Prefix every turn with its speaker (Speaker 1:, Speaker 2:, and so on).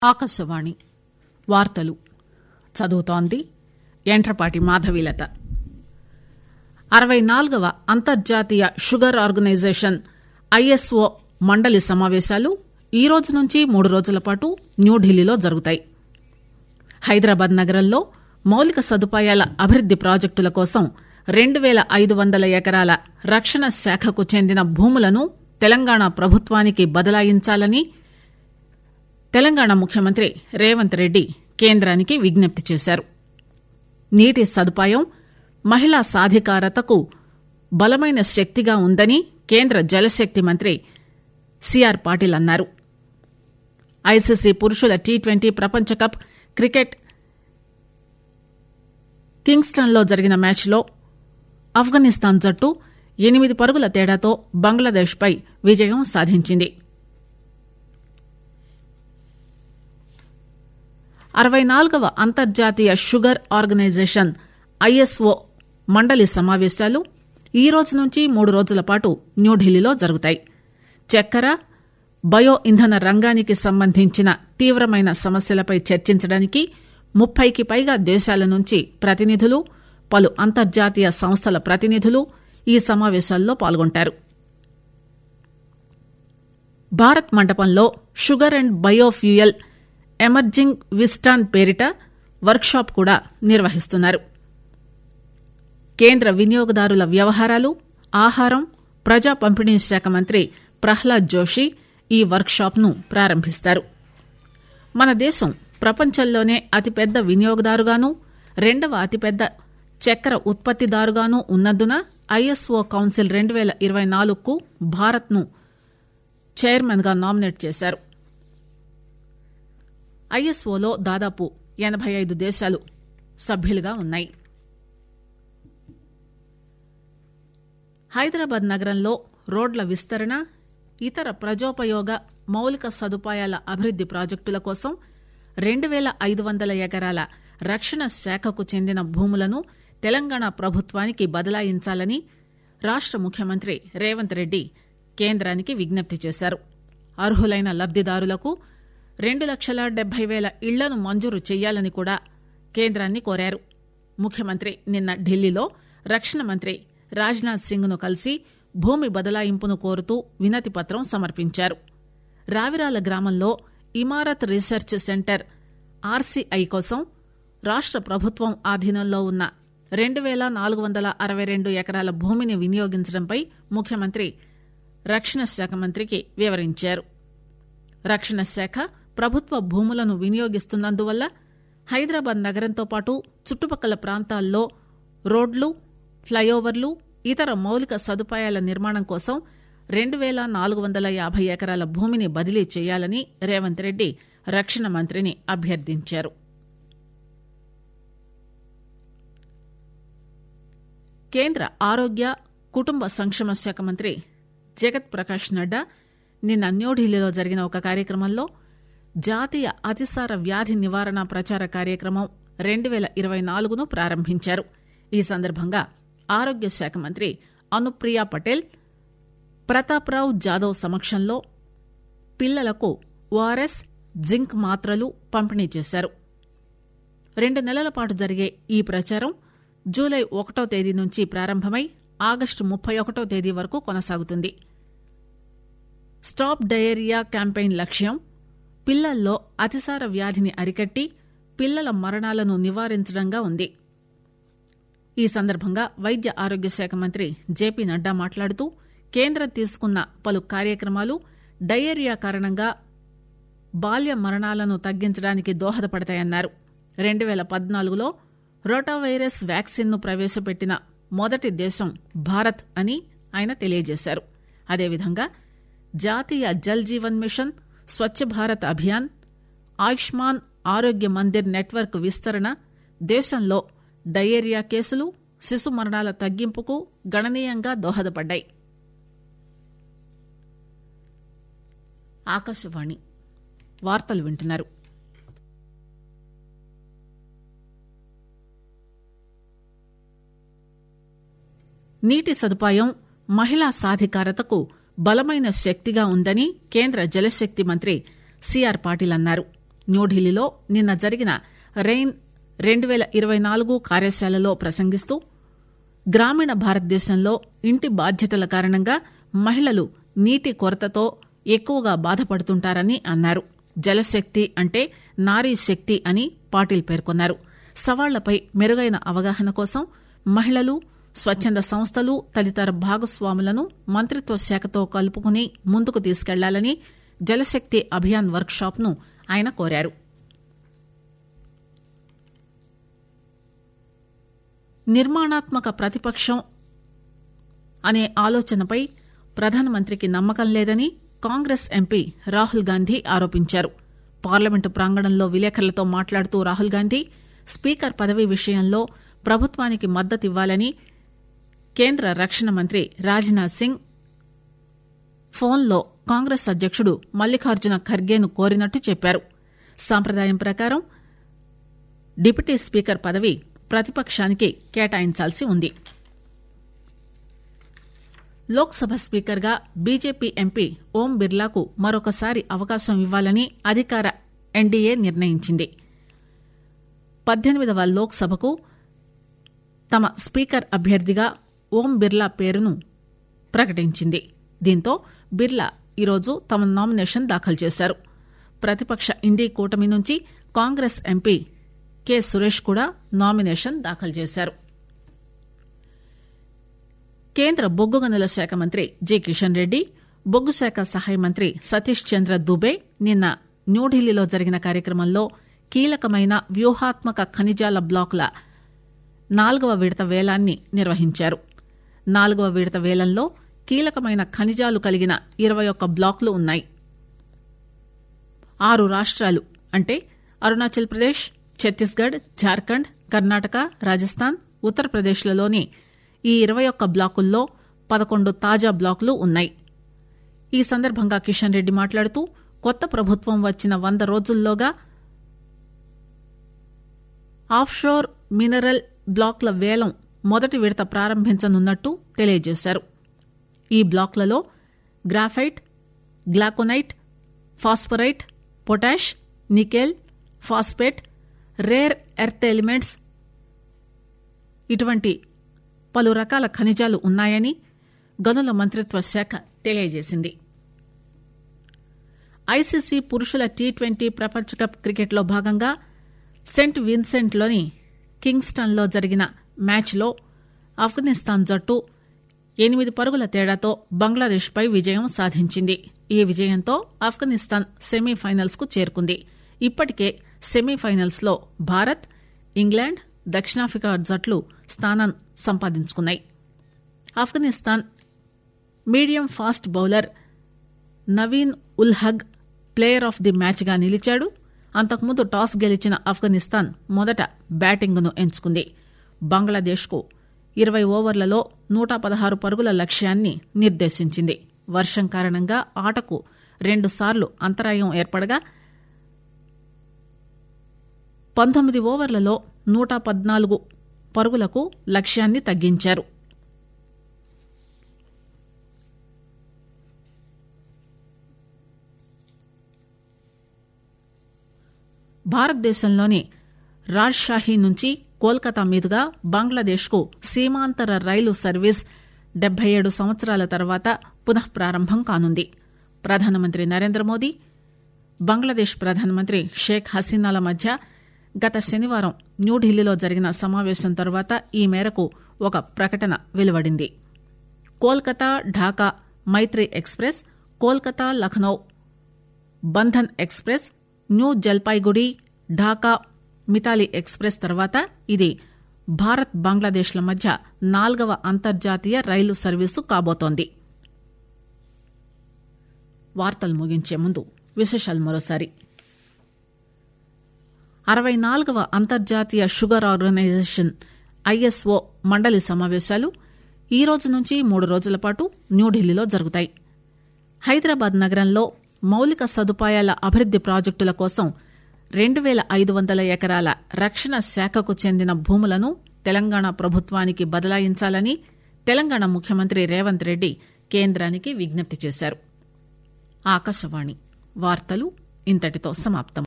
Speaker 1: ఆకాశవాణి వార్తలు చదువుతోంది యంట్రపాటి మాధవీలత అరవై నాలుగవ అంతర్జాతీయ షుగర్ ఆర్గనైజేషన్ ఐఎస్ఓ మండలి సమావేశాలు ఈ రోజు నుంచి మూడు రోజుల పాటు న్యూఢిల్లీలో జరుగుతాయి హైదరాబాద్ నగరంలో మౌలిక సదుపాయాల అభివృద్ది ప్రాజెక్టుల కోసం రెండు పేల ఐదు వందల ఎకరాల రక్షణ శాఖకు చెందిన భూములను తెలంగాణ ప్రభుత్వానికి బదలాయించాలని తెలంగాణ ముఖ్యమంత్రి రేవంత్ రెడ్డి కేంద్రానికి విజ్ఞప్తి చేశారు నీటి సదుపాయం మహిళా సాధికారతకు బలమైన శక్తిగా ఉందని కేంద్ర జలశక్తి మంత్రి సిఆర్ పాటిల్ అన్నారు ఐసీసీ పురుషుల టీ ట్వంటీ ప్రపంచకప్ క్రికెట్ కింగ్స్టన్ లో జరిగిన మ్యాచ్లో ఆఫ్ఘనిస్తాన్ జట్టు ఎనిమిది పరుగుల తేడాతో బంగ్లాదేశ్ పై విజయం సాధించింది అరవై నాలుగవ అంతర్జాతీయ షుగర్ ఆర్గనైజేషన్ ఐఎస్ఓ మండలి సమావేశాలు ఈ రోజు నుంచి మూడు రోజుల పాటు న్యూఢిల్లీలో జరుగుతాయి చక్కెర బయో ఇంధన రంగానికి సంబంధించిన తీవ్రమైన సమస్యలపై చర్చించడానికి ముప్పైకి పైగా దేశాల నుంచి ప్రతినిధులు పలు అంతర్జాతీయ సంస్థల ప్రతినిధులు ఈ సమావేశాల్లో పాల్గొంటారు భారత్ మండపంలో sugar and biofuel emerging vistas పేరిట వర్క్ షాప్ కూడా నిర్వహిస్తున్నారు కేంద్ర వినియోగదారుల వ్యవహారాలు ఆహారం ప్రజా పంపిణీ శాఖ మంత్రి ప్రహ్లాద్ జోషి ఈ వర్క్ షాప్ ను ప్రారంభిస్తారు మన దేశం ప్రపంచంలోనే అతిపెద్ద వినియోగదారుగాను రెండవ అతిపెద్ద చక్కెర ఉత్పత్తిదారుగాను ఉన్నందున ఐఎస్ఓ కౌన్సిల్ రెండు పేల ఇరవై నాలుగుకు భారత్ ను చైర్మన్ గా నామినేట్ చేశారు ఐఎస్ఓలో దాదాపు ఎనబై ఐదు దేశాలు సభ్యులుగా ఉన్నాయి హైదరాబాద్ నగరంలో రోడ్ల విస్తరణ ఇతర ప్రజోపయోగ మౌలిక సదుపాయాల అభివృద్ది ప్రాజెక్టుల కోసం రెండు పేల ఐదు వందల ఎకరాల రక్షణ శాఖకు చెందిన భూములను తెలంగాణ ప్రభుత్వానికి బదలాయించాలని రాష్ట ముఖ్యమంత్రి రేవంత్ రెడ్డి కేంద్రానికి విజ్ఞప్తి చేశారు అర్హులైన లబ్దిదారులకు రెండు లక్షల డెబ్బై పేల ఇళ్లను మంజూరు చేయాలని కూడా కేంద్రాన్ని కోరారు ముఖ్యమంత్రి నిన్న ఢిల్లీలో రక్షణ మంత్రి రాజ్నాథ్ సింగ్ ను కలిసి భూమి బదలాయింపును కోరుతూ వినతి పత్రం సమర్పించారు రావిరాల గ్రామంలో ఇమారత్ రీసెర్చ్ సెంటర్ ఆర్సీఐ కోసం రాష్ట ప్రభుత్వం ఆధీనంలో ఉన్న రెండు పేల నాలుగు వందల అరవై రెండు ఎకరాల భూమిని వినియోగించడంపై ముఖ్యమంత్రి రక్షణ శాఖ మంత్రికి వివరించారు రక్షణ శాఖ ప్రభుత్వ భూములను వినియోగిస్తున్నందువల్ల హైదరాబాద్ నగరంతో పాటు చుట్టుపక్కల ప్రాంతాల్లో రోడ్లు ఫ్లైఓవర్లు ఇతర మౌలిక సదుపాయాల నిర్మాణం కోసం రెండు పేల నాలుగు వందల యాభై ఎకరాల భూమిని బదిలీ చేయాలని రేవంత్ రెడ్డి రక్షణ మంత్రిని అభ్యర్థించారు కేంద్ర ఆరోగ్య కుటుంబ సంక్షేమ శాఖ మంత్రి జగత్ ప్రకాష్ నడ్డా నిన్న న్యూఢిల్లీలో జరిగిన ఒక కార్యక్రమంలో జాతీయ అతిసార వ్యాధి నివారణ ప్రచార కార్యక్రమం రెండు పేల ఇరవై నాలుగును ప్రారంభించారు ఈ సందర్భంగా ఆరోగ్య శాఖ మంత్రి అనుప్రియ పటేల్ ప్రతాప్రావ్ జాదవ్ సమక్షంలో పిల్లలకు ఓఆర్ఎస్ జింక్ మాత్రలు పంపిణీ చేశారు రెండు నెలల పాటు జరిగే ఈ ప్రచారం జూలై ఒకటో తేదీ నుంచి ప్రారంభమై ఆగస్టు ముప్పై ఒకటో తేదీ వరకు కొనసాగుతుంది స్టాప్ డయేరియా క్యాంపెయిన్ లక్ష్యం పిల్లల్లో అతిసార వ్యాధిని అరికట్టి పిల్లల మరణాలను నివారించడంగా ఉంది ఈ సందర్భంగా వైద్య ఆరోగ్య శాఖ మంత్రి జేపీ నడ్డా మాట్లాడుతూ కేంద్రం తీసుకున్న పలు కార్యక్రమాలు డయేరియా కారణంగా బాల్య మరణాలను తగ్గించడానికి దోహదపడతాయన్నారు రెండు పేల పద్నాలుగులో రోటావైరస్ వ్యాక్సిన్ ను ప్రవేశపెట్టిన మొదటి దేశం భారత్ అని ఆయన తెలియజేశారు అదేవిధంగా జాతీయ జల్ జీవన్ మిషన్ స్వచ్ఛ భారత్ అభియాన్ ఆయుష్మాన్ ఆరోగ్య మందిర్ నెట్వర్క్ విస్తరణ దేశంలో డయేరియా కేసులు శిశు మరణాల తగ్గింపుకు గణనీయంగా దోహదపడ్డాయి ఆకాశవాణి వార్తలు వింటున్నారు నీటి సదుపాయం మహిళా సాధికారతకు బలమైన శక్తిగా ఉందని కేంద్ర జలశక్తి మంత్రి సిఆర్ పాటిల్ అన్నారు న్యూఢిల్లీలో నిన్న జరిగిన రెయిన్ రెండు పేల ఇరవై నాలుగు కార్యశాలలో ప్రసంగిస్తూ గ్రామీణ భారతదేశంలో ఇంటి బాధ్యతల కారణంగా మహిళలు నీటి కొరతతో ఎక్కువగా బాధపడుతుంటారని అన్నారు జలశక్తి అంటే నారీ శక్తి అని పాటిల్ పేర్కొన్నారు సవాళ్లపై మెరుగైన అవగాహన కోసం మహిళలు స్వచ్చంద సంస్థలు తదితర భాగస్వాములను మంత్రిత్వ శాఖతో కలుపుకుని ముందుకు తీసుకెళ్లాలని జలశక్తి అభియాన్ వర్క్ షాప్ ను ఆయన కోరారు నిర్మాణాత్మక ప్రతిపక్షం అనే ఆలోచనపై ప్రధానమంత్రికి నమ్మకం లేదని కాంగ్రెస్ ఎంపీ రాహుల్ గాంధీ ఆరోపించారు పార్లమెంటు ప్రాంగణంలో విలేకరులతో మాట్లాడుతూ రాహుల్ గాంధీ స్పీకర్ పదవి విషయంలో ప్రభుత్వానికి మద్దతివ్వాలని కేంద్ర రక్షణ మంత్రి రాజ్నాథ్ సింగ్ ఫోన్లో కాంగ్రెస్ అధ్యకుడు మల్లికార్జున ఖర్గేను కోరినట్టు చెప్పారు సాంప్రదాయం ప్రకారం డిప్యూటీ స్పీకర్ పదవి ప్రతిపక్షానికి కేటాయించాల్సి ఉంది లోక్సభ స్పీకర్గా బీజేపీ ఎంపీ ఓం బిర్లాకు మరొకసారి అవకాశం ఇవ్వాలని అధికార ఎన్డీఏ నిర్ణయించింది పద్దెనిమిదవ లోక్సభకు తమ స్పీకర్ అభ్యర్థిగా ఓం బిర్లా పేరును ప్రకటించింది దీంతో బిర్లా ఈరోజు తమ నామినేషన్ దాఖలు చేశారు ప్రతిపక్ష ఇండీ కూటమి నుంచి కాంగ్రెస్ ఎంపీ కె సురేష్ కూడా నామినేషన్ దాఖలు చేశారు కేంద్ర బొగ్గు గనుల శాఖ మంత్రి జి కిషన్ రెడ్డి బొగ్గు శాఖ సహాయ మంత్రి సతీష్ చంద్ర దుబే నిన్న న్యూఢిల్లీలో జరిగిన కార్యక్రమంలో కీలకమైన వ్యూహాత్మక ఖనిజాల బ్లాకుల నాలుగవ విడత వేలాన్ని నిర్వహించారు నాలుగవ విడత వేలంలో కీలకమైన ఖనిజాలు కలిగిన ఇరవై ఒక్క బ్లాకులు ఉన్నాయి ఆరు రాష్ట్రాలు అంటే అరుణాచల్ ప్రదేశ్ ఛత్తీస్గఢ్ జార్ఖండ్ కర్ణాటక రాజస్థాన్ ఉత్తరప్రదేశ్లలోని ఈ ఇరవై ఒక్క బ్లాకుల్లో పదకొండు తాజా బ్లాకులు ఉన్నాయి ఈ సందర్భంగా కిషన్ రెడ్డి మాట్లాడుతూ కొత్త ప్రభుత్వం వచ్చిన వంద రోజుల్లోగా ఆఫ్షోర్ మినరల్ బ్లాక్ల వేలం మొదటి విడత ప్రారంభించనున్నట్టు తెలియజేశారు ఈ బ్లాక్లలో graphite glauconite phosphorite potash nickel phosphate rare earth elements ఇటువంటి పలు రకాల ఖనిజాలు ఉన్నాయని గనుల మంత్రిత్వ శాఖ తెలియజేసింది ఐసీసీ పురుషుల టీ ట్వంటీ ప్రపంచ కప్ క్రికెట్లో భాగంగా సెంట్ విన్సెంట్లోని కింగ్స్టన్లో జరిగిన మ్యాచ్లో ఆఫ్ఘనిస్తాన్ జట్టు ఎనిమిది పరుగుల తేడాతో బంగ్లాదేశ్పై విజయం సాధించింది ఈ విజయంతో ఆఫ్ఘనిస్తాన్ సెమీఫైనల్స్ కు చేరుకుంది ఇప్పటికే సెమీఫైనల్స్ లో భారత్ ఇంగ్లాండ్ దక్షిణాఫ్రికా జట్లు స్థానం సంపాదించుకున్నాయి Afghanistan medium fast bowler Naveen ul Haq player of the match గా నిలిచాడు అంతకుముందు టాస్ గెలిచిన ఆఫ్ఘనిస్తాన్ మొదట బ్యాటింగ్ ను ఎంచుకుంది బంగ్లాదేశ్ కు ఇరవై ఓవర్లలో నూట పదహారు పరుగుల లక్ష్యాన్ని నిర్దేశించింది వర్షం కారణంగా ఆటకు రెండుసార్లు అంతరాయం ఏర్పడగా పంతొమ్మిది ఓవర్లలో నూట పద్నాలుగు పరుగులకు లక్ష్యాన్ని తగ్గించారు భారతదేశంలోని రాజ్షాహీ నుంచి కోల్కతా మీదుగా బంగ్లాదేశ్ కు సీమాంతర రైలు సర్వీస్ డెబ్బై ఏడు సంవత్సరాల తర్వాత పునః ప్రారంభం కానుంది ప్రధానమంత్రి నరేంద్ర మోదీ బంగ్లాదేశ్ ప్రధానమంత్రి షేక్ హసీనాల మధ్య గత శనివారం న్యూఢిల్లీలో జరిగిన సమావేశం తర్వాత ఈ మేరకు ఒక ప్రకటన వెలువడింది Kolkata Dhaka Maitri express Kolkata Lucknow Bandhan express new Jalpaiguri Dhaka Mitali express తర్వాత ఇది భారత్ బంగ్లాదేశ్ల మధ్య నాల్గవ అంతర్జాతీయ రైలు సర్వీసు కాబోతోంది వార్తలు ముగించే ముందు విశేషాలు మరోసారి అరవై నాలుగవ అంతర్జాతీయ షుగర్ ఆర్గనైజేషన్ ఐఎస్ఓ మండలి సమావేశాలు ఈ రోజు నుంచి మూడు రోజుల పాటు న్యూఢిల్లీలో జరుగుతాయి హైదరాబాద్ నగరంలో మౌలిక సదుపాయాల అభివృద్ది ప్రాజెక్టుల కోసం రెండు పేల ఐదు వందల ఎకరాల రక్షణ శాఖకు చెందిన భూములను తెలంగాణ ప్రభుత్వానికి బదలాయించాలని తెలంగాణ ముఖ్యమంత్రి రేవంత్ రెడ్డి కేంద్రానికి విజ్ఞప్తి చేశారు ఆకాశవాణి వార్తలు ఇంతటితో సమాప్తం